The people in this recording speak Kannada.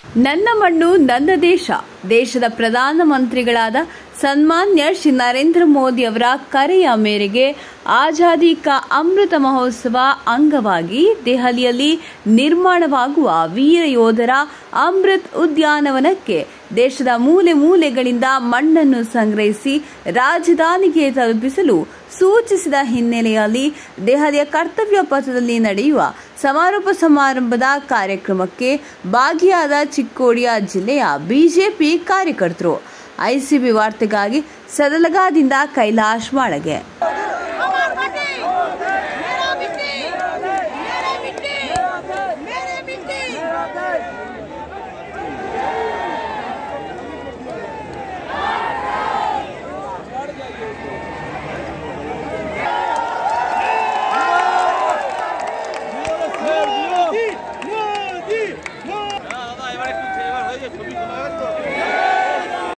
ನನ್ನ ಮಣ್ಣು ನನ್ನ ದೇಶ ದೇಶದ ಪ್ರಧಾನಮಂತ್ರಿಗಳಾದ ಸನ್ಮಾನ್ಯ ಶ್ರೀ ನರೇಂದ್ರ ಮೋದಿ ಅವರ ಕರೆಯ ಮೇರೆಗೆ ಆಜಾದಿ ಕಾ ಅಮೃತ ಮಹೋತ್ಸವ ಅಂಗವಾಗಿ ದೆಹಲಿಯಲ್ಲಿ ನಿರ್ಮಾಣವಾಗುವ ವೀರ ಯೋಧರ ಅಮೃತ್ ಉದ್ಯಾನವನಕ್ಕೆ ದೇಶದ ಮೂಲೆ ಮೂಲೆಗಳಿಂದ ಮಣ್ಣನ್ನು ಸಂಗ್ರಹಿಸಿ ರಾಜಧಾನಿಗೆ ತಲುಪಿಸಲು ಸೂಚಿಸಿದ ಹಿನ್ನೆಲೆಯಲ್ಲಿ ದೆಹಲಿಯ ಕರ್ತವ್ಯ ಪಥದಲ್ಲಿ ನಡೆಯುವ ಸಮಾರೋಪ ಸಮಾರಂಭದ ಕಾರ್ಯಕ್ರಮಕ್ಕೆ ಭಾಗಿಯಾದ ಚಿಕ್ಕೋಡಿಯ ಜಿಲ್ಲೆಯ ಬಿಜೆಪಿ ಕಾರ್ಯಕರ್ತರು ಐಸಿಬಿ ವಾರ್ತೆಗಾಗಿ ಸದಲಗಾದಿಂದ ಕೈಲಾಶ್ ಮಾಳಗೆ हमार मिट्टी मेरा मिट्टी मेरे मिट्टी मेरे मिट्टी দাদা এবার একটু এবার হয়ে যায় ছবি তোলা